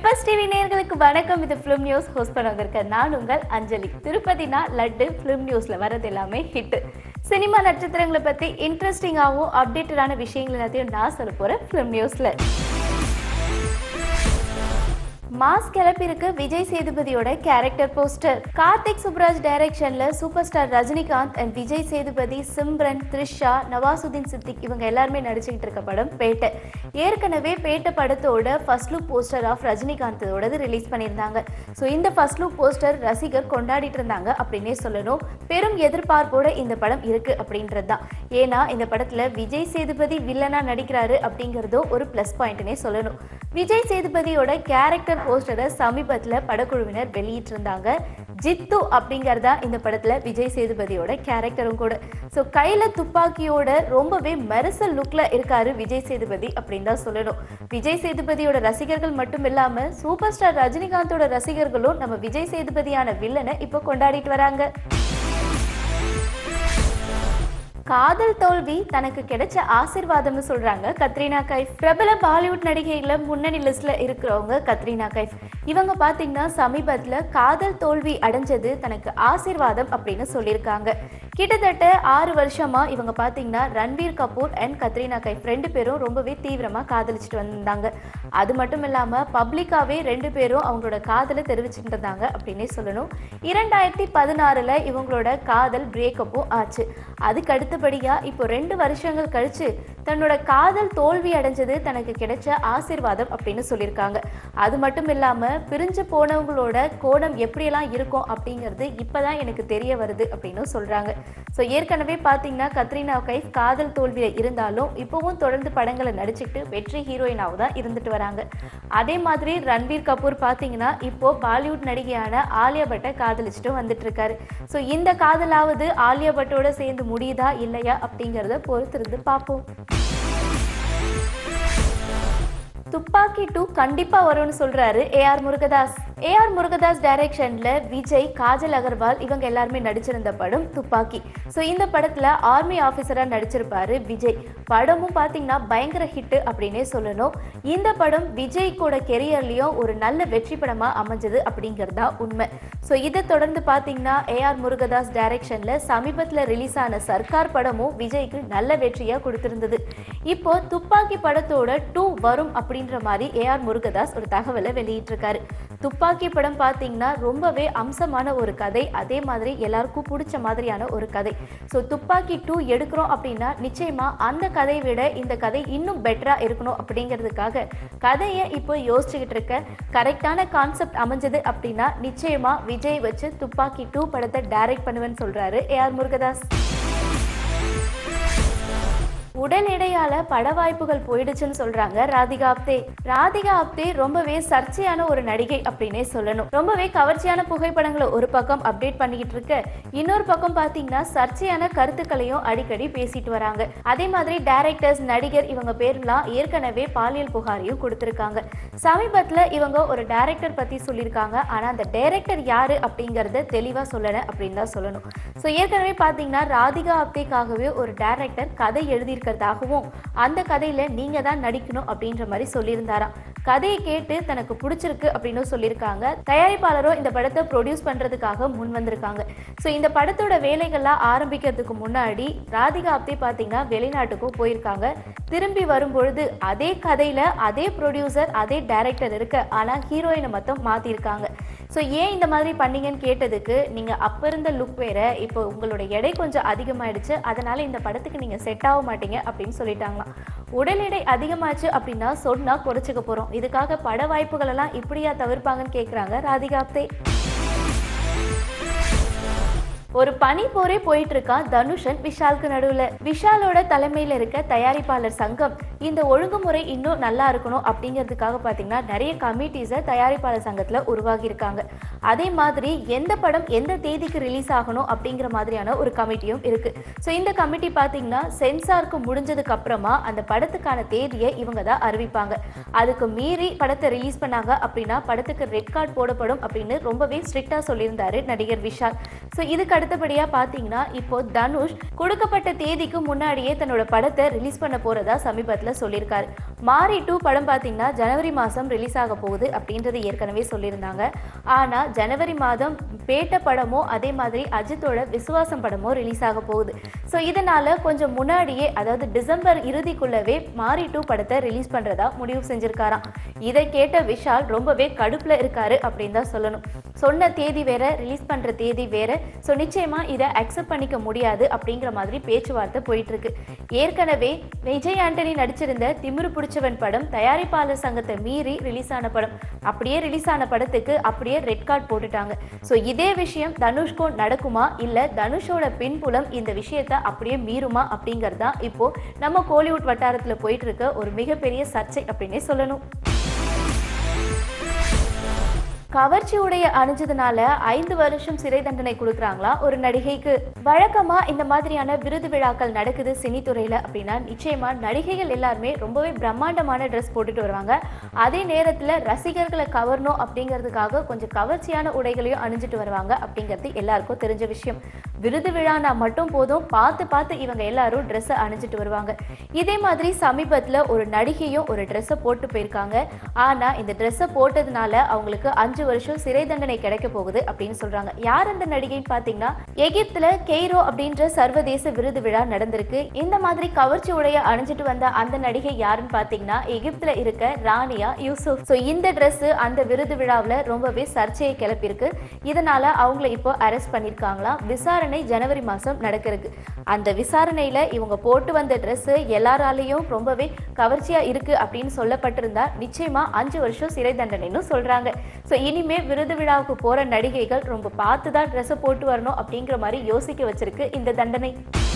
peppers TV நேயர்களுக்கு வணக்கம் இது ஃபிலிம் நியூஸ் ஹோஸ்ட் பண்ண வந்திருக்கேன் நான் உங்கள் அஞ்சலி திருப்பதினா லட்டு ஃபிலிம் நியூஸ்ல வரது எல்லாமே ஹிட் சினிமா நட்சத்திரங்களை பத்தி இன்ட்ரெஸ்டிங்காகவும் அப்டேட்டடான விஷயங்கள் எல்லாத்தையும் நான் சொல்ல போறேன் ஃபிலிம் நியூஸ்ல மாஸ் கிளப்பிருக்கு விஜய் சேதுபதியோட கேரக்டர் போஸ்டர் கார்த்திக் சுப்ராஜ் டைரக்ஷன்ல super star Rajinikanth and Vijay Sethupathi Simran Trisha Nawazuddin Siddiqui இவங்க எல்லாருமே நடிச்சுக்கிட்டு இருக்க படம் பேட்டை ஏற்கனவே பேட்டை படத்தோட ஃபர்ஸ்ட் லுக் போஸ்டர் ஆஃப் ரஜினிகாந்தோடது ரிலீஸ் பண்ணியிருந்தாங்க ஸோ இந்த ஃபர்ஸ்ட் லுக் போஸ்டர் ரசிகர் கொண்டாடிட்டு இருந்தாங்க அப்படின்னே சொல்லணும் பெரும் எதிர்பார்ப்போட இந்த படம் இருக்கு அப்படின்றது தான் ஏன்னா இந்த படத்துல விஜய் சேதுபதி வில்லனா நடிக்கிறாரு அப்படிங்கிறதும் ஒரு ப்ளஸ் பாயிண்ட்னே சொல்லணும் விஜய் சேதுபதியோட கேரக்டர் போஸ்டரை சமீபத்தில் படக்குழுவினர் வெளியிட்டிருந்தாங்க ஜித்து அப்படிங்கிறதா இந்த படத்தில் விஜய் சேதுபதியோட கேரக்டரும் கூட ஸோ கையில் துப்பாக்கியோட ரொம்பவே மெரசல் லுக்கில் இருக்காரு விஜய் சேதுபதி அப்படின்னு தான் சொல்லணும் விஜய் சேதுபதியோட ரசிகர்கள் மட்டும் இல்லாமல் சூப்பர் ஸ்டார் ரஜினிகாந்தோட ரசிகர்களும் நம்ம விஜய் சேதுபதியான வில்லனை இப்போ கொண்டாடிட்டு வராங்க காதல் தோல்வி தனக்கு கிடைச்ச ஆசிர்வாதம்னு சொல்றாங்க கத்ரீனா கைஃப் பிரபல பாலிவுட் நடிகைகள முன்னணி லிஸ்ட்ல இருக்கிறவங்க கத்ரீனா கைஃப் இவங்க பாத்தீங்கன்னா சமீபத்துல காதல் தோல்வி அடைஞ்சது தனக்கு ஆசிர்வாதம் அப்படின்னு சொல்லியிருக்காங்க கிட்டத்தட்ட ஆறு வருஷமா இவங்க பாத்தீங்கன்னா ரன்பீர் கபூர் அண்ட் கத்ரீனா கைஃப் ரெண்டு பேரும் ரொம்பவே தீவிரமா காதலிச்சுட்டு வந்திருந்தாங்க அது மட்டும் இல்லாம பப்ளிக்காவே ரெண்டு பேரும் அவங்களோட காதலை தெரிவிச்சுட்டு இருந்தாங்க அப்படின்னே சொல்லணும் இரண்டாயிரத்தி பதினாறுல இவங்களோட காதல் பிரேக்கப்பும் ஆச்சு அதுக்கு அடுத்தபடியா இப்போ ரெண்டு வருஷங்கள் கழிச்சு தன்னோட காதல் தோல்வி அடைஞ்சது தனக்கு கிடைச்ச ஆசீர்வாதம் அப்படின்னு சொல்லியிருக்காங்க அது மட்டும் இல்லாம பிரிஞ்சு போனவங்களோட கோணம் எப்படியெல்லாம் இருக்கும் அப்படிங்கிறது இப்பதான் எனக்கு தெரிய வருது அப்படின்னு சொல்றாங்க ஸோ ஏற்கனவே பார்த்தீங்கன்னா கத்ரீனா கைஃப் காதல் தோல்வியில் இருந்தாலும் இப்போவும் தொடர்ந்து படங்களை நடிச்சுக்கிட்டு வெற்றி ஹீரோயினாவும் தான் இருந்துட்டு வராங்க அதே மாதிரி ரன்பீர் கபூர் பார்த்தீங்கன்னா இப்போ பாலிவுட் நடிகையான ஆலியா பட்டை காதலிச்சுட்டு வந்துட்டு இருக்காரு ஸோ இந்த காதலாவது ஆலியா பட்டோட சேர்ந்து முடியுதா இல்லையா அப்படிங்கிறத பொறுத்திருந்து பார்ப்போம் துப்பாக்கி டூ கண்டிப்பா வரும்னு சொல்றாரு ஏஆர் முருகதாஸ் ஏஆர் முருகதாஸ் டைரக்ஷன்ல விஜய் காஜல் அகர்வால் இவங்க எல்லாருமே நடிச்சிருந்த படம் துப்பாக்கி ஸோ இந்த படத்துல ஆர்மி ஆஃபீஸரா நடிச்சிருப்பாரு விஜய் படமும் பாத்தீங்கன்னா பயங்கர ஹிட் அப்படின்னே சொல்லணும் இந்த படம் விஜய்க்கோட கெரியர்லயும் ஒரு நல்ல வெற்றி படமா அமைஞ்சது அப்படிங்கிறதா உண்மை ஸோ இதை தொடர்ந்து பாத்தீங்கன்னா ஏஆர் முருகதாஸ் டைரக்ஷன்ல சமீபத்துல ரிலீஸ் ஆன சர்க்கார் படமும் விஜய்க்கு நல்ல வெற்றியா கொடுத்திருந்தது இப்போ துப்பாக்கி படத்தோட டூ வரும் அப்படின்ற மாதிரி ஏஆர் முருகதாஸ் ஒரு தகவலை வெளியிட்டிருக்காரு துப்பாக்கி படம் பார்த்தீங்கன்னா ரொம்பவே அம்சமான ஒரு கதை அதே மாதிரி எல்லாருக்கும் பிடிச்ச மாதிரியான ஒரு கதை ஸோ துப்பாக்கி டூ எடுக்கிறோம் அப்படின்னா நிச்சயமா அந்த கதையை விட இந்த கதை இன்னும் பெட்டரா இருக்கணும் அப்படிங்கிறதுக்காக கதையை இப்போ யோசிச்சுக்கிட்டு இருக்க கரெக்டான கான்செப்ட் அமைஞ்சது அப்படின்னா நிச்சயமா விஜய் வச்சு துப்பாக்கி டூ படத்தை டைரக்ட் பண்ணுவேன்னு சொல்றாரு ஏஆர் முருகதாஸ் உடல் எடையால பட வாய்ப்புகள் போயிடுச்சுன்னு சொல்றாங்க ராதிகா ஆப்தே ராதிகா ஆப்தே ரொம்பவே சர்ச்சையான ஒரு நடிகை அப்படின்னே சொல்லணும் ரொம்பவே கவர்ச்சியான புகைப்படங்களை ஒரு பக்கம் அப்டேட் பண்ணிக்கிட்டு இருக்க இன்னொரு பக்கம் பாத்தீங்கன்னா சர்ச்சையான கருத்துக்களையும் அடிக்கடி பேசிட்டு வராங்க அதே மாதிரி டைரக்டர்ஸ் நடிகர் இவங்க பேர்லாம் ஏற்கனவே பாலியல் புகாரையும் கொடுத்திருக்காங்க சமீபத்துல இவங்க ஒரு டைரக்டர் பத்தி சொல்லியிருக்காங்க ஆனா அந்த டைரக்டர் யாரு அப்படிங்கறத தெளிவா சொல்லல அப்படின்னு தான் சொல்லணும் ஸோ ஏற்கனவே பாத்தீங்கன்னா ராதிகா ஆப்தேக்காகவே ஒரு டைரக்டர் கதை எழுதியிருக்க இருக்கிறதாகவும் அந்த கதையில நீங்க தான் நடிக்கணும் அப்படின்ற மாதிரி சொல்லியிருந்தாராம் கதையை கேட்டு தனக்கு பிடிச்சிருக்கு அப்படின்னு சொல்லியிருக்காங்க தயாரிப்பாளரும் இந்த படத்தை ப்ரொடியூஸ் பண்றதுக்காக முன் வந்திருக்காங்க ஸோ இந்த படத்தோட வேலைகள்லாம் ஆரம்பிக்கிறதுக்கு முன்னாடி ராதிகா ஆப்தே பார்த்தீங்கன்னா வெளிநாட்டுக்கும் போயிருக்காங்க திரும்பி வரும்பொழுது அதே கதையில அதே ப்ரொடியூசர் அதே டைரக்டர் இருக்கு ஆனா ஹீரோயினை மட்டும் மாத்திருக்காங்க ஸோ ஏன் இந்த மாதிரி பண்ணீங்கன்னு கேட்டதுக்கு நீங்க அப்ப இருந்த லுக் வேற இப்போ உங்களோட எடை கொஞ்சம் அதிகமாயிடுச்சு அதனால இந்த படத்துக்கு நீங்க செட் ஆக மாட்டீங்க அப்படின்னு சொல்லிட்டாங்களாம் உடல் எடை அதிகமாச்சு அப்படின்னா சொன்னா குறைச்சிக்க போறோம் இதுக்காக பட வாய்ப்புகள் எல்லாம் இப்படியா தவிர்ப்பாங்கன்னு கேக்குறாங்க ராதிகா ஆப்தே ஒரு பனி போரே போயிட்டு இருக்கான் தனுஷன் விஷாலுக்கு நடுவுல விஷாலோட தலைமையில இருக்க தயாரிப்பாளர் சங்கம் இந்த ஒழுங்குமுறை இன்னும் நல்லா இருக்கணும் அப்படிங்கிறதுக்காக பாத்தீங்கன்னா நிறைய கமிட்டிஸை தயாரிப்பாளர் சங்கத்துல உருவாகி இருக்காங்க அதே மாதிரி எந்த படம் எந்த தேதிக்கு ரிலீஸ் ஆகணும் அப்படிங்கிற மாதிரியான ஒரு கமிட்டியும் இருக்கு ஸோ இந்த கமிட்டி பாத்தீங்கன்னா சென்சாருக்கு முடிஞ்சதுக்கு அப்புறமா அந்த படத்துக்கான தேதியை இவங்க தான் அறிவிப்பாங்க அதுக்கு மீறி படத்தை ரிலீஸ் பண்ணாங்க அப்படின்னா படத்துக்கு ரெட் கார்டு போடப்படும் அப்படின்னு ரொம்பவே ஸ்ட்ரிக்டா சொல்லியிருந்தாரு நடிகர் விஷால் ஸோ இதுக்கு அடுத்தபடியா பாத்தீங்கன்னா இப்போ தனுஷ் கொடுக்கப்பட்ட தேதிக்கு முன்னாடியே தன்னோட படத்தை ரிலீஸ் பண்ண போறதா சமீபத்துல சொல்லியிருக்காரு மாரி டூ படம் பார்த்தீங்கன்னா ஜனவரி மாதம் ரிலீஸ் ஆக போகுது அப்படின்றது ஏற்கனவே சொல்லியிருந்தாங்க ஆனால் ஜனவரி மாதம் பேட்ட படமோ அதே மாதிரி அஜித்தோட விசுவாசம் படமோ ரிலீஸ் ஆக போகுது ஸோ இதனால் கொஞ்சம் முன்னாடியே அதாவது டிசம்பர் இறுதிக்குள்ளவே மாரி டூ படத்தை ரிலீஸ் பண்ணுறதா முடிவு செஞ்சுருக்காராம் இதை கேட்ட விஷால் ரொம்பவே கடுப்பில் இருக்காரு அப்படின்னு தான் சொல்லணும் சொன்ன தேதி வேற ரிலீஸ் பண்ணுற தேதி வேற ஸோ நிச்சயமாக இதை அக்செப்ட் பண்ணிக்க முடியாது அப்படிங்கிற மாதிரி பேச்சுவார்த்தை போயிட்டு இருக்கு ஏற்கனவே விஜய் ஆண்டனி நடிச்சிருந்த திமிரு பிடிச்சவன் படம் தயாரிப்பாளர் சங்கத்தை மீறி ரிலீஸ் ஆன படம் அப்படியே ரிலீஸ் ஆன படத்துக்கு அப்படியே ரெட் கார்டு போட்டுட்டாங்க ஸோ இதே விஷயம் தனுஷ்க்கும் நடக்குமா இல்லை தனுஷோட பின்புலம் இந்த விஷயத்தை அப்படியே மீறுமா அப்படிங்கிறது தான் இப்போ நம்ம கோலிவுட் வட்டாரத்தில் போயிட்டு இருக்க ஒரு மிகப்பெரிய சர்ச்சை அப்படின்னே சொல்லணும் கவர்ச்சி உடைய அணிஞ்சதுனால ஐந்து வருஷம் சிறை தண்டனை கொடுக்குறாங்களா ஒரு நடிகைக்கு வழக்கமா இந்த மாதிரியான விருது விழாக்கள் நடக்குது சினித்துறையில அப்படின்னா நிச்சயமா நடிகைகள் எல்லாருமே ரொம்பவே பிரம்மாண்டமான ட்ரெஸ் போட்டுட்டு வருவாங்க அதே நேரத்துல ரசிகர்களை கவரணும் அப்படிங்கிறதுக்காக கொஞ்சம் கவர்ச்சியான உடைகளையும் அணிஞ்சிட்டு வருவாங்க அப்படிங்கிறது எல்லாருக்கும் தெரிஞ்ச விஷயம் விருது விழானா மட்டும் போதும் பார்த்து பார்த்து இவங்க எல்லாரும் ட்ரெஸ்ஸை அணிஞ்சிட்டு வருவாங்க இதே மாதிரி சமீபத்தில் ஒரு நடிகையும் ஒரு ட்ரெஸ்ஸை போட்டு போயிருக்காங்க ஆனால் இந்த ட்ரெஸ்ஸை போட்டதுனால அவங்களுக்கு அஞ்சு வருஷம் சிறை தண்டனை கிடைக்க போகுது அப்படின்னு சொல்றாங்க யார் அந்த நடிகைன்னு பார்த்தீங்கன்னா எகிப்துல கெய்ரோ அப்படின்ற சர்வதேச விருது விழா நடந்திருக்கு இந்த மாதிரி கவர்ச்சி உடைய அணிஞ்சிட்டு வந்த அந்த நடிகை யாருன்னு பார்த்தீங்கன்னா எகிப்துல இருக்க ராணியா யூசுப் ஸோ இந்த Dress அந்த விருது விழாவில் ரொம்பவே சர்ச்சையை கிளப்பியிருக்கு இதனால அவங்கள இப்போ அரெஸ்ட் பண்ணியிருக்காங்களாம் விசாரணை ஜனவரி மாதம் நடக்கிறதுக்கு அந்த விசாரணையில இவங்க போட்டு வந்த Dress எல்லாராலையும் ரொம்பவே கவர்ச்சியா இருக்கு அப்படின்னு சொல்லப்பட்டிருந்தா நிச்சயமா அஞ்சு வருஷம் சிறை தண்டனைன்னு சொல்றாங்க ஸோ இனிமே விருது விழாவுக்கு போற நடிகைகள் ரொம்ப பார்த்து தான் ட்ரெஸ்ஸை போட்டு வரணும் அப்படிங்கிற மாதிரி யோசிக்க வச்சிருக்கு இந்த தண்டனை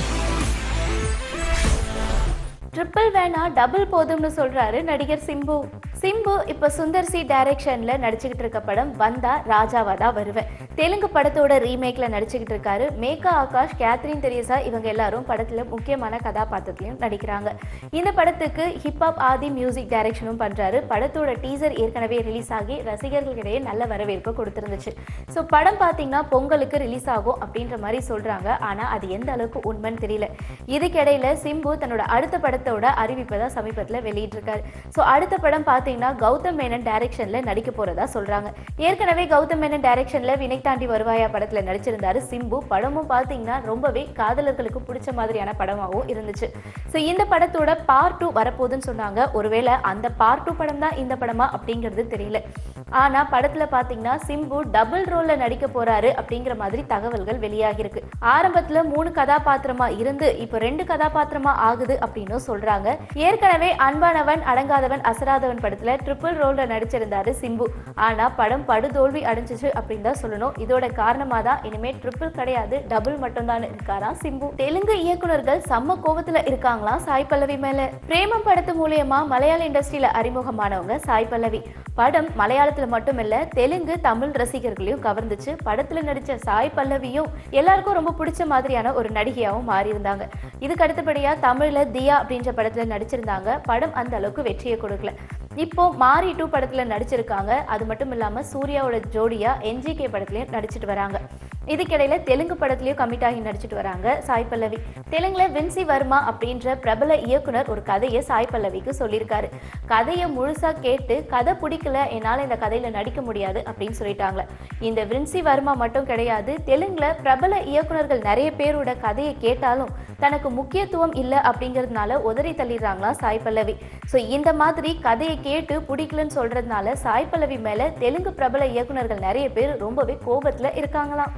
ட்ரிபிள் வேணா டபுள் போதும்னு சொல்றாரு நடிகர் சிம்பு சிம்பு இப்போ சுந்தர் சி டைரக்ஷன்ல நடிச்சுக்கிட்டு இருக்க படம் வந்தா ராஜாவா தான் வருவேன் தெலுங்கு படத்தோட ரீமேக்ல நடிச்சுக்கிட்டு இருக்காரு மேகா ஆகாஷ் கேத்ரின் தெரேசா இவங்க எல்லாரும் படத்துல முக்கியமான கதாபாத்திரத்திலையும் நடிக்கிறாங்க இந்த படத்துக்கு ஹிப்ஹாப் ஆதி மியூசிக் டைரக்ஷனும் பண்றாரு படத்தோட டீசர் ஏற்கனவே ரிலீஸ் ஆகி ரசிகர்களிடையே நல்ல வரவேற்பு கொடுத்திருந்துச்சு ஸோ படம் பார்த்தீங்கன்னா பொங்கலுக்கு ரிலீஸ் ஆகும் அப்படின்ற மாதிரி சொல்றாங்க ஆனா அது எந்த அளவுக்கு உண்மைன்னு தெரியல இதுக்கிடையில சிம்பு தன்னோட அடுத்த படத்தோட அறிவிப்பை தான் சமீபத்தில் வெளியிட்டிருக்காரு ஸோ அடுத்த படம் பார்த்தீங்கன்னா கௌதம் மேனன் டைரக்ஷன்ல நடிக்க போறதா சொல்றாங்க ஏற்கனவே கௌதம் மேனன் டைரக்ஷன்ல வினை தாண்டி வருவாயா படத்துல நடிச்சிருந்தாரு சிம்பு படமும் பார்த்தீங்கன்னா ரொம்பவே காதலர்களுக்கு பிடிச்ச மாதிரியான படமாகவும் இருந்துச்சு ஸோ இந்த படத்தோட பார்ட் டூ வரப்போகுதுன்னு சொன்னாங்க ஒருவேளை அந்த பார்ட் டூ படம் தான் இந்த படமா அப்படிங்கிறது தெரியல ஆனா படத்துல பாத்தீங்கன்னா சிம்பு டபுள் ரோல்ல நடிக்க போறாரு அப்படிங்கிற மாதிரி தகவல்கள் வெளியாகிருக்கு ஆரம்பத்துல மூணு கதாபாத்திரமா இருந்து இப்போ ரெண்டு கதாபாத்திரமா ஆகுது அப்படின்னு சொல்றாங்க ஏற்கனவே அன்பானவன் அடங்காதவன் அசராதவன் படத்துல ட்ரிபிள் ரோல்ல நடிச்சிருந்தாரு சிம்பு ஆனா படம் படுதோல்வி அடைஞ்சிச்சு அப்படின்னு தான் சொல்லணும் இதோட காரணமா தான் இனிமே ட்ரிபிள் கிடையாது டபுள் மட்டும் தான் இருக்காராம் சிம்பு தெலுங்கு இயக்குனர்கள் செம்ம கோவத்துல இருக்காங்களாம் சாய் பல்லவி மேல பிரேமம் படத்து மூலியமா மலையாள இண்டஸ்ட்ரியில அறிமுகமானவங்க சாய் பல்லவி படம் மலையாளத்துல மட்டும் இல்ல தெலுங்கு தமிழ் ரசிகர்களையும் கவர்ந்துச்சு படத்துல நடிச்ச சாய் பல்லவியும் எல்லாருக்கும் ரொம்ப பிடிச்ச மாதிரியான ஒரு நடிகையாகவும் மாறி இருந்தாங்க இதுக்கு அடுத்தபடியா தமிழ்ல தியா அப்படின்ற படத்துல நடிச்சிருந்தாங்க படம் அந்த அளவுக்கு வெற்றியை கொடுக்கல இப்போ மாரி டூ படத்துல நடிச்சிருக்காங்க அது மட்டும் இல்லாம சூர்யாவோட ஜோடியா என்ஜிகே படத்துலயும் நடிச்சிட்டு வராங்க இதுக்கிடையில தெலுங்கு படத்துலயும் கமிட் ஆகி நடிச்சிட்டு வராங்க சாய் பல்லவி தெலுங்குல வின்சி வர்மா அப்படின்ற பிரபல இயக்குனர் ஒரு கதையை சாய் பல்லவிக்கு சொல்லியிருக்காரு கதையை முழுசா கேட்டு கதை பிடிக்கல என்னால இந்த கதையில நடிக்க முடியாது அப்படின்னு சொல்லிட்டாங்க இந்த வின்சி வர்மா மட்டும் கிடையாது தெலுங்குல பிரபல இயக்குனர்கள் நிறைய பேரோட கதையை கேட்டாலும் தனக்கு முக்கியத்துவம் இல்லை அப்படிங்கிறதுனால உதறி தள்ளிடுறாங்களா சாய் பல்லவி ஸோ இந்த மாதிரி கதையை கேட்டு பிடிக்கலன்னு சொல்றதுனால சாய் பல்லவி மேல தெலுங்கு பிரபல இயக்குனர்கள் நிறைய பேர் ரொம்பவே கோபத்துல இருக்காங்களாம்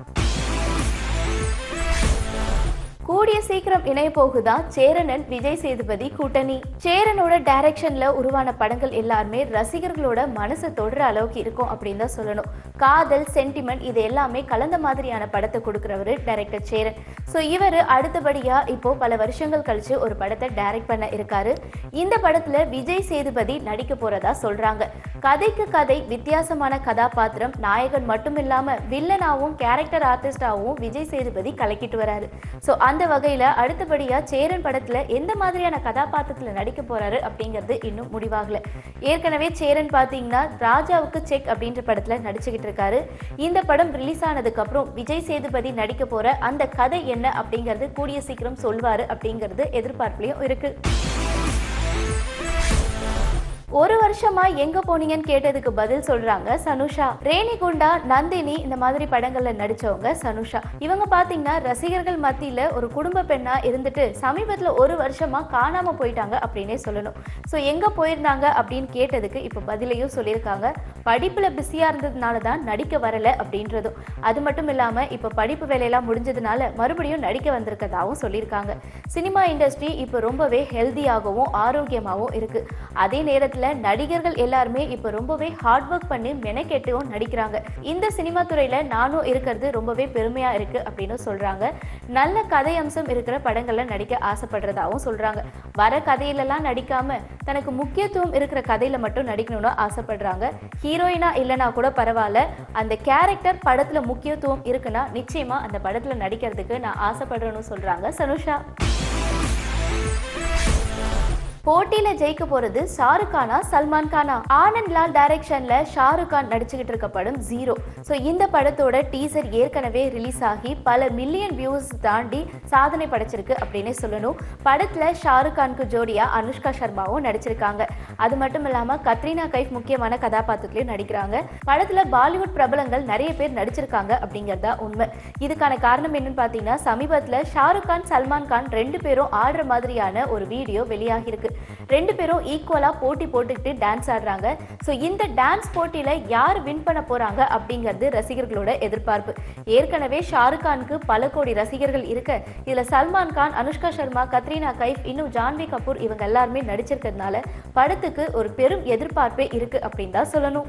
கூடிய சீக்கிரம் இணைய போகுதா சேரனன் விஜய் சேதுபதி கூட்டணி சேரனோட டைரக்ஷன்ல உருவான படங்கள் எல்லாருமே ரசிகர்களோட மனசை தொடுற அளவுக்கு இருக்கும் அப்படின்னு தான் சொல்லணும் காதல் சென்டிமெண்ட் இது எல்லாமே கலந்த மாதிரியான படத்தை கொடுக்குறவர் டைரக்டர் சேரன் ஸோ இவர் அடுத்தபடியா இப்போ பல வருஷங்கள் கழிச்சு ஒரு படத்தை டைரக்ட் பண்ண இருக்காரு இந்த படத்துல விஜய் சேதுபதி நடிக்க போறதா சொல்றாங்க கதைக்கு கதை வித்தியாசமான கதாபாத்திரம் நாயகன் மட்டும் இல்லாம வில்லனாவும் கேரக்டர் ஆர்டிஸ்டாவும் விஜய் சேதுபதி கலக்கிட்டு வராரு ஸோ அந்த வகையில அடுத்தபடியா சேரன் படத்துல எந்த மாதிரியான கதாபாத்திரத்துல நடிக்க போறாரு அப்படிங்கிறது இன்னும் முடிவாகல ஏற்கனவே சேரன் பாத்தீங்கன்னா ராஜாவுக்கு செக் அப்படின்ற படத்துல நடிச்சுக்கிட்டு இருக்காரு இந்த படம் ரிலீஸ் ஆனதுக்கு அப்புறம் விஜய் சேதுபதி நடிக்க போற அந்த கதை என்ன அப்படிங்கிறது கூடிய சீக்கிரம் சொல்வாரு அப்படிங்கிறது எதிர்பார்ப்புலயும் இருக்கு ஒரு வருஷமா எங்க போனீங்கன்னு கேட்டதுக்கு பதில் சொல்றாங்க சனுஷா ரேணிகுண்டா நந்தினி இந்த மாதிரி படங்கள்ல நடிச்சவங்க சனுஷா இவங்க பாத்தீங்கன்னா ரசிகர்கள் மத்தியில ஒரு குடும்ப பெண்ணா இருந்துட்டு சமீபத்துல ஒரு வருஷமா காணாம போயிட்டாங்க அப்படின்னே சொல்லணும் ஸோ எங்க போயிருந்தாங்க அப்படின்னு கேட்டதுக்கு இப்போ பதிலையும் சொல்லியிருக்காங்க படிப்புல பிஸியா இருந்ததுனால தான் நடிக்க வரல அப்படின்றதும் அது மட்டும் இல்லாம இப்போ படிப்பு வேலையெல்லாம் முடிஞ்சதுனால மறுபடியும் நடிக்க வந்திருக்கதாகவும் சொல்லியிருக்காங்க சினிமா இண்டஸ்ட்ரி இப்போ ரொம்பவே ஹெல்த்தியாகவும் ஆரோக்கியமாகவும் இருக்கு அதே நேரத்துல நடிகர்கள் எல்லாருமே இப்போ ரொம்பவே ஹார்ட் ஒர்க் பண்ணி மெனக்கெட்டும் நடிக்கிறாங்க இந்த சினிமா துறையில நானும் இருக்கிறது ரொம்பவே பெருமையா இருக்கு அப்படின்னு சொல்றாங்க நல்ல கதை அம்சம் இருக்கிற படங்கள்ல நடிக்க ஆசைப்படுறதாகவும் சொல்றாங்க வர கதையிலலாம் நடிக்காம தனக்கு முக்கியத்துவம் இருக்கிற கதையில மட்டும் நடிக்கணும்னு ஆசைப்படுறாங்க ஹீரோயினா இல்லைனா கூட பரவாயில்ல அந்த கேரக்டர் படத்துல முக்கியத்துவம் இருக்குன்னா நிச்சயமா அந்த படத்துல நடிக்கிறதுக்கு நான் ஆசைப்படுறேன்னு சொல்றாங்க சனுஷா போட்டியில ஜெயிக்க போறது ஷாருக் கானா சல்மான் கானா ஆனந்த் லால் டைரக்ஷன்ல ஷாருக் கான் நடிச்சுக்கிட்டு இருக்க படம் ஜீரோ ஸோ இந்த படத்தோட டீசர் ஏற்கனவே ரிலீஸ் ஆகி பல மில்லியன் வியூஸ் தாண்டி சாதனை படைச்சிருக்கு அப்படின்னே சொல்லணும் படத்துல ஷாருக் கானுக்கு ஜோடியா அனுஷ்கா சர்மாவும் நடிச்சிருக்காங்க அது மட்டும் இல்லாம கத்ரீனா கைஃப் முக்கியமான கதாபாத்திரத்திலையும் நடிக்கிறாங்க படத்துல பாலிவுட் பிரபலங்கள் நிறைய பேர் நடிச்சிருக்காங்க அப்படிங்கறதா உண்மை இதுக்கான காரணம் என்னன்னு பாத்தீங்கன்னா சமீபத்துல ஷாருக் கான் சல்மான் கான் ரெண்டு பேரும் ஆடுற மாதிரியான ஒரு வீடியோ வெளியாகிருக்கு ரெண்டு பேரும் ஈக்குவலா போட்டி போட்டுக்கிட்டு டான்ஸ் ஆடுறாங்க ஸோ இந்த டான்ஸ் போட்டியில யார் வின் பண்ண போறாங்க அப்படிங்கிறது ரசிகர்களோட எதிர்பார்ப்பு ஏற்கனவே ஷாருக் கானுக்கு பல கோடி ரசிகர்கள் இருக்க இதுல சல்மான் கான் அனுஷ்கா சர்மா கத்ரீனா கைஃப் இன்னும் ஜான்வி கபூர் இவங்க எல்லாருமே நடிச்சிருக்கிறதுனால படத்துக்கு ஒரு பெரும் எதிர்பார்ப்பே இருக்கு அப்படின்னு தான் சொல்லணும்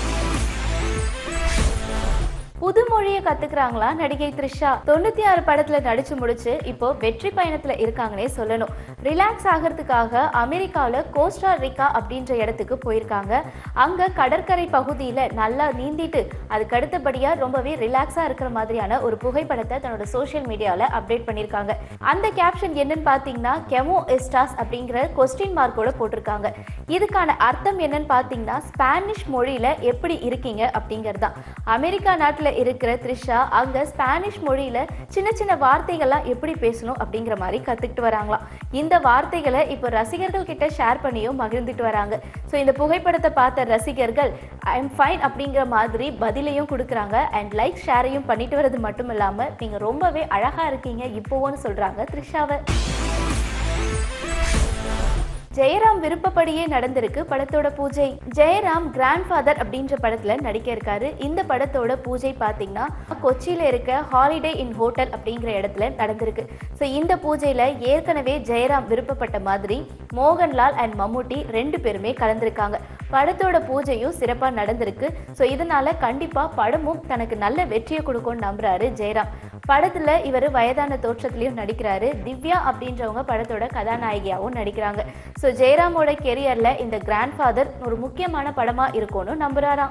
புது மொழியை கத்துக்கிறாங்களா நடிகை த்ரிஷா தொண்ணூத்தி ஆறு படத்துல நடிச்சு முடிச்சு இப்போ வெற்றி பயணத்துல இருக்காங்கன்னே சொல்லணும் ரிலாக்ஸ் ஆகிறதுக்காக அமெரிக்காவில் கோஸ்டா ரிக்கா அப்படின்ற இடத்துக்கு போயிருக்காங்க அங்க கடற்கரை பகுதியில நல்லா நீந்திட்டு அதுக்கு அடுத்தபடியா ரொம்பவே ரிலாக்ஸா இருக்கிற மாதிரியான ஒரு புகைப்படத்தை தன்னோட சோஷியல் மீடியால அப்டேட் பண்ணியிருக்காங்க அந்த கேப்ஷன் என்னன்னு பாத்தீங்கன்னா கெமோ எஸ்டாஸ் அப்படிங்கிற கொஸ்டின் மார்க்கோட போட்டிருக்காங்க இதுக்கான அர்த்தம் என்னன்னு பாத்தீங்கன்னா ஸ்பானிஷ் மொழியில எப்படி இருக்கீங்க அப்படிங்கிறது தான் அமெரிக்கா நாட்டுல இருக்கிற த்ரிஷா அங்க ஸ்பானிஷ் மொழியில சின்ன சின்ன வார்த்தைகள்லாம் எப்படி பேசணும் அப்படிங்கிற மாதிரி கத்துக்கிட்டு வராங்களாம் இந்த வார்த்தைகளை இப்போ ரசிகர்கள் கிட்ட ஷேர் பண்ணியும் மகிழ்ந்துட்டு வராங்க ஸோ இந்த புகைப்படத்தை பார்த்த ரசிகர்கள் ஐ எம் ஃபைன் அப்படிங்கிற மாதிரி பதிலையும் கொடுக்குறாங்க அண்ட் லைக் ஷேரையும் பண்ணிட்டு வர்றது மட்டும் இல்லாம நீங்க ரொம்பவே அழகா இருக்கீங்க இப்போன்னு சொல்றாங்க த்ரிஷாவை ஜெயராம் விருப்பப்படியே நடந்திருக்கு படத்தோட பூஜை ஜெயராம் கிராண்ட் ஃபாதர் அப்படின்ற படத்துல நடிக்க இருக்காரு இந்த படத்தோட பூஜை பாத்தீங்கன்னா கொச்சியில இருக்க ஹாலிடே இன் ஹோட்டல் அப்படிங்கிற இடத்துல நடந்திருக்கு ஸோ இந்த பூஜையில ஏற்கனவே ஜெயராம் விருப்பப்பட்ட மாதிரி மோகன்லால் அண்ட் மம்முட்டி ரெண்டு பேருமே கலந்திருக்காங்க படத்தோட பூஜையும் சிறப்பா நடந்திருக்கு ஸோ இதனால கண்டிப்பா படமும் தனக்கு நல்ல வெற்றியை கொடுக்கும்னு நம்புறாரு ஜெயராம் படத்துல இவர் வயதான தோற்றத்திலையும் நடிக்கிறாரு திவ்யா அப்படின்றவங்க படத்தோட கதாநாயகியாவும் நடிக்கிறாங்க ஸோ ஜெயராமோட கெரியர்ல இந்த கிராண்ட் ஃபாதர் ஒரு முக்கியமான படமா இருக்கும்னு நம்புறாராம்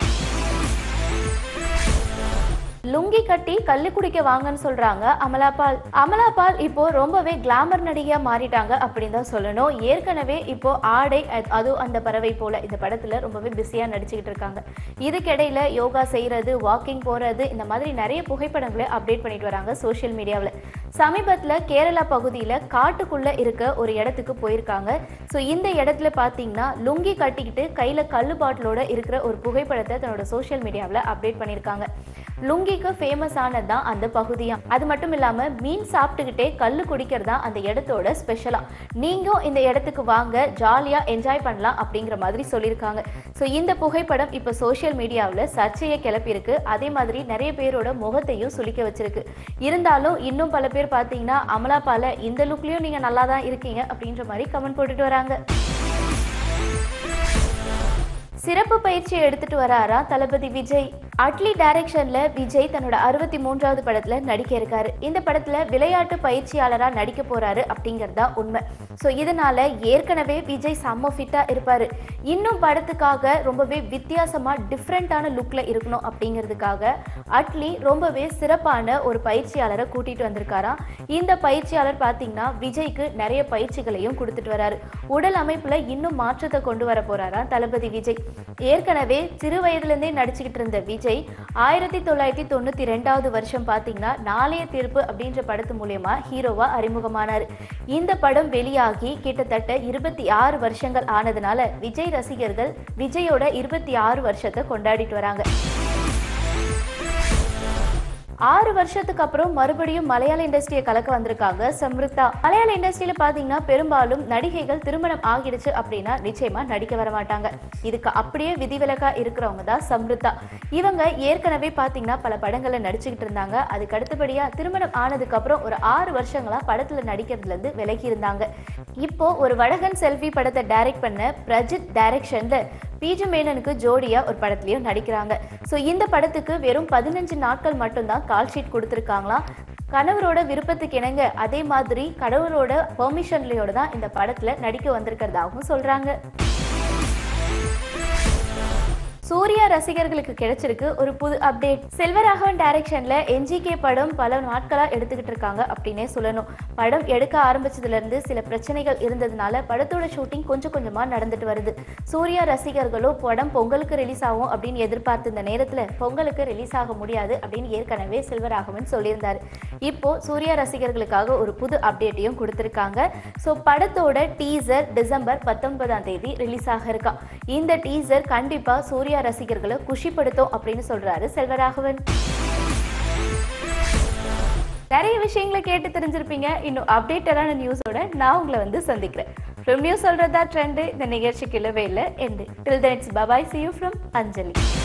லுங்கி கட்டி கள்ளு குடிக்க வாங்கன்னு சொல்றாங்க அமலாபால் அமலாபால் இப்போ ரொம்பவே கிளாமர் நடிகையா மாறிட்டாங்க அப்படின்னு தான் சொல்லணும் ஏற்கனவே இப்போ ஆடை அ- அது அந்த பறவை போல இந்த படத்துல ரொம்பவே பிஸியா நடிச்சுக்கிட்டு இருக்காங்க இதுக்கிடையில யோகா செய்யறது வாக்கிங் போறது இந்த மாதிரி நிறைய புகைப்படங்களை அப்டேட் பண்ணிட்டு வராங்க சோஷியல் மீடியாவில் சமீபத்துல கேரளா பகுதியில காட்டுக்குள்ள இருக்க ஒரு இடத்துக்கு போயிருக்காங்க ஸோ இந்த இடத்துல பார்த்தீங்கன்னா லுங்கி கட்டிக்கிட்டு கையில கல்லு பாட்டிலோட இருக்கிற ஒரு புகைப்படத்தை தன்னோட சோஷியல் மீடியாவில் அப்டேட் பண்ணியிருக்காங்க லுங்கிக்கு ஃபேமஸ் ஆனது தான் அந்த பகுதியா அது மட்டும் இல்லாம மீன் சாப்பிட்டுக்கிட்டே கல்லு குடிக்கிறது தான் அந்த இடத்தோட ஸ்பெஷலா நீங்களும் இந்த இடத்துக்கு வாங்க ஜாலியா என்ஜாய் பண்ணலாம் அப்படிங்கிற மாதிரி சொல்லியிருக்காங்க ஸோ இந்த புகைப்படம் இப்போ சோஷியல் மீடியாவில் சர்ச்சையை கிளப்பியிருக்கு அதே மாதிரி நிறைய பேரோட முகத்தையும் சுளிக்க வச்சிருக்கு இருந்தாலும் இன்னும் பல பேர் பார்த்தீங்கன்னா அமலாபால இந்த லுக்லயும் நீங்க நல்லா தான் இருக்கீங்க அப்படின்ற மாதிரி கமெண்ட் போட்டுட்டு வராங்க சிறப்பு பயிற்சியை எடுத்துட்டு வராரா தளபதி விஜய் அட்லி டைரக்ஷன்ல விஜய் தன்னோட அறுபத்தி மூன்றாவது படத்துல நடிக்க இருக்காரு இந்த படத்துல விளையாட்டு பயிற்சியாளரா நடிக்க போறாரு அப்படிங்கிறது தான் உண்மை ஸோ இதனால ஏற்கனவே விஜய் செம்ம ஃபிட்டா இருப்பாரு இன்னும் படத்துக்காக ரொம்பவே வித்தியாசமா டிஃப்ரெண்டான லுக்ல இருக்கணும் அப்படிங்கிறதுக்காக அட்லி ரொம்பவே சிறப்பான ஒரு பயிற்சியாளரை கூட்டிட்டு வந்திருக்காராம் இந்த பயிற்சியாளர் பார்த்தீங்கன்னா விஜய்க்கு நிறைய பயிற்சிகளையும் கொடுத்துட்டு வராரு உடல் அமைப்புல இன்னும் மாற்றத்தை கொண்டு வர போறாராம் தளபதி விஜய் ஏற்கனவே சிறு வயதுலேருந்தே நடிச்சுக்கிட்டு இருந்த விஜய் விஜய் ஆயிரத்தி தொள்ளாயிரத்தி தொண்ணூத்தி ரெண்டாவது வருஷம் பாத்தீங்கன்னா நாளைய தீர்ப்பு அப்படின்ற படத்து மூலியமா ஹீரோவா அறிமுகமானார் இந்த படம் வெளியாகி கிட்டத்தட்ட இருபத்தி ஆறு வருஷங்கள் ஆனதுனால விஜய் ரசிகர்கள் விஜயோட இருபத்தி ஆறு வருஷத்தை கொண்டாடிட்டு வராங்க ஆறு வருஷத்துக்கு அப்புறம் மறுபடியும் மலையாள இண்டஸ்ட்ரியை கலக்க வந்திருக்காங்க சம்ருத்தா மலையாள இண்டஸ்ட்ரியில பாத்தீங்கன்னா பெரும்பாலும் நடிகைகள் திருமணம் ஆகிடுச்சு அப்படின்னா நிச்சயமா நடிக்க வர மாட்டாங்க இதுக்கு அப்படியே விதிவிலக்கா இருக்கிறவங்க தான் சம்ருத்தா இவங்க ஏற்கனவே பாத்தீங்கன்னா பல படங்கள்ல நடிச்சுக்கிட்டு இருந்தாங்க அதுக்கு அடுத்தபடியா திருமணம் ஆனதுக்கு அப்புறம் ஒரு ஆறு வருஷங்களா படத்துல நடிக்கிறதுல இருந்து விலகி இருந்தாங்க இப்போ ஒரு வடகன் செல்ஃபி படத்தை டைரக்ட் பண்ண பிரஜித் டைரக்ஷன்ல பீஜு மேனனுக்கு ஜோடியா ஒரு படத்துலயும் நடிக்கிறாங்க ஸோ இந்த படத்துக்கு வெறும் பதினஞ்சு நாட்கள் மட்டும்தான் கால் ஷீட் கொடுத்துருக்காங்களாம் கணவரோட விருப்பத்துக்கு இணங்க அதே மாதிரி கடவுளோட பெர்மிஷன்லையோட தான் இந்த படத்துல நடிக்க வந்திருக்கிறதாகவும் சொல்றாங்க சூர்யா ரசிகர்களுக்கு கிடைச்சிருக்கு ஒரு புது அப்டேட் செல்வராகவன் டைரக்ஷன்ல என்ஜிகே படம் பல நாட்களா எடுத்துக்கிட்டு இருக்காங்க அப்படின்னே சொல்லணும் படம் எடுக்க ஆரம்பிச்சதுல இருந்து சில பிரச்சனைகள் இருந்ததுனால படத்தோட ஷூட்டிங் கொஞ்சம் கொஞ்சமா நடந்துட்டு வருது சூர்யா ரசிகர்களோ படம் பொங்கலுக்கு ரிலீஸ் ஆகும் அப்படின்னு எதிர்பார்த்த இந்த நேரத்துல பொங்கலுக்கு ரிலீஸ் ஆக முடியாது அப்படின்னு ஏற்கனவே செல்வராகவன் சொல்லியிருந்தாரு இப்போ சூர்யா ரசிகர்களுக்காக ஒரு புது அப்டேட்டையும் கொடுத்திருக்காங்க ஸோ படத்தோட டீசர் டிசம்பர் பத்தொன்பதாம் தேதி ரிலீஸ் ஆக இருக்கா இந்த டீசர் கண்டிப்பா சூர்யா ரசிகர்களை குஷிப்படுத்தும் அப்படின்னு சொல்றாரு செல்வராகவன் நிறைய விஷயங்களை கேட்டு தெரிஞ்சிருப்பீங்க இன்னும் அப்டேட்டடான நியூஸோட நான் உங்களை வந்து சந்திக்கிறேன் ஃபிலிம் நியூஸ் சொல்றதா ட்ரெண்டு இந்த நிகழ்ச்சிக்கு இல்லவே இல்லை and till then it's bye bye see you from Anjali